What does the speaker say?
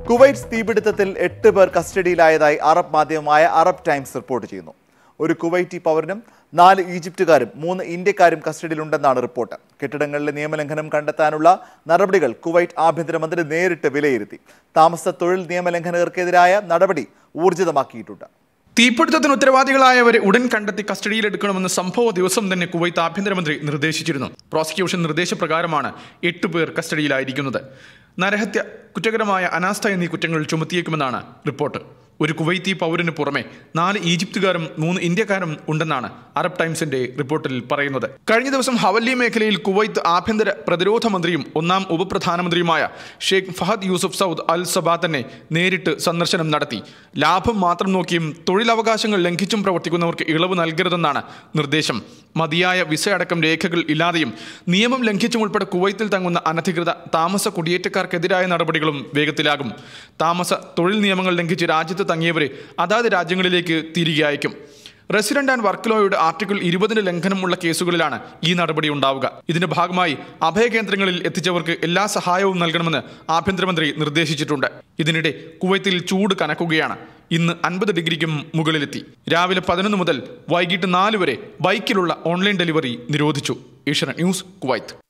Kuwait തീപിടുത്തത്തിൽ എട്ട് പേർ കസ്റ്റഡിയിലായതായി അറബ് മാധ്യമമായ അറബ് ടൈംസ് റിപ്പോർട്ട് ചെയ്യുന്നു ഒരു കുവൈറ്റി പൗരനും നാല് ഈജിപ്തുകാരും മൂന്ന് ഇന്ത്യക്കാരും കസ്റ്റഡിയിലുണ്ടെന്നാണ് റിപ്പോർട്ട് കെട്ടിടങ്ങളിലെ നിയമലംഘനം കണ്ടെത്താനുള്ള നടപടികൾ കുവൈറ്റ് ആഭ്യന്തരമന്ത്രി നേരിട്ട് വിലയിരുത്തി താമസ തൊഴിൽ നിയമലംഘനകർക്കെതിരായ നടപടി ഊർജിതമാക്കിയിട്ടുണ്ട് തീപിടുത്തത്തിന് ഉത്തരവാദികളായവരെ ഉടൻ കണ്ടെത്തി കസ്റ്റഡിയിലെടുക്കണമെന്ന് സംഭവ ദിവസം തന്നെ കുവൈത്ത് ആഭ്യന്തരമന്ത്രി നിർദ്ദേശിച്ചിരുന്നു പ്രോസിക്യൂഷൻ നിർദ്ദേശപ്രകാരമാണ് എട്ട് പേർ കസ്റ്റഡിയിലായിരിക്കുന്നത് നരഹത്യ കുറ്റകരമായ അനാസ്ഥ എന്നീ കുറ്റങ്ങൾ ചുമത്തിയേക്കുമെന്നാണ് റിപ്പോർട്ട് ഒരു കുവൈത്തി പൗരന് പുറമെ നാല് ഈജിപ്തുകാരും മൂന്ന് ഇന്ത്യക്കാരും ഉണ്ടെന്നാണ് അറബ് ടൈംസിന്റെ റിപ്പോർട്ടിൽ പറയുന്നത് കഴിഞ്ഞ ദിവസം ഹവല്ലി മേഖലയിൽ കുവൈത്ത് ആഭ്യന്തര പ്രതിരോധ മന്ത്രിയും ഒന്നാം ഉപപ്രധാനമന്ത്രിയുമായ Sheikh Fahad Yousef Saud Al Sabah തന്നെ നേരിട്ട് സന്ദർശനം നടത്തി ലാഭം മാത്രം നോക്കിയും തൊഴിലവകാശങ്ങൾ ലംഘിച്ചും പ്രവർത്തിക്കുന്നവർക്ക് ഇളവ് നൽകരുതെന്നാണ് നിർദ്ദേശം മതിയായ വിസ അടക്കം രേഖകൾ ഇല്ലാതെയും നിയമം ലംഘിച്ചും ഉൾപ്പെടെ കുവൈത്തിൽ തങ്ങുന്ന അനധികൃത താമസ കുടിയേറ്റക്കാർക്കെതിരായ നടപടികളും വേഗത്തിലാകും താമസ തൊഴിൽ നിയമങ്ങൾ ലംഘിച്ച് രാജ്യത്ത് തങ്ങിയവരെ അതാത് രാജ്യങ്ങളിലേക്ക് തിരികെ അയക്കും റെസിഡന്റ് ആൻഡ് വർക്ക് ലോയുടെ ആർട്ടിക്കിൾ ഇരുപതിന് ലംഘനമുള്ള കേസുകളിലാണ് ഈ നടപടി ഉണ്ടാവുക ഇതിന്റെ ഭാഗമായി അഭയകേന്ദ്രങ്ങളിൽ എത്തിച്ചവർക്ക് എല്ലാ സഹായവും നൽകണമെന്ന് ആഭ്യന്തരമന്ത്രി നിർദ്ദേശിച്ചിട്ടുണ്ട് ഇതിനിടെ കുവൈത്തിൽ ചൂട് കനക്കുകയാണ് ഇന്ന് അൻപത് ഡിഗ്രിക്കും മുകളിലെത്തി രാവിലെ പതിനൊന്ന് മുതൽ വൈകിട്ട് നാല് വരെ ബൈക്കിലുള്ള ഓൺലൈൻ ഡെലിവറി നിരോധിച്ചു ഏഷ്യാനെറ്റ് ന്യൂസ് കുവൈത്ത്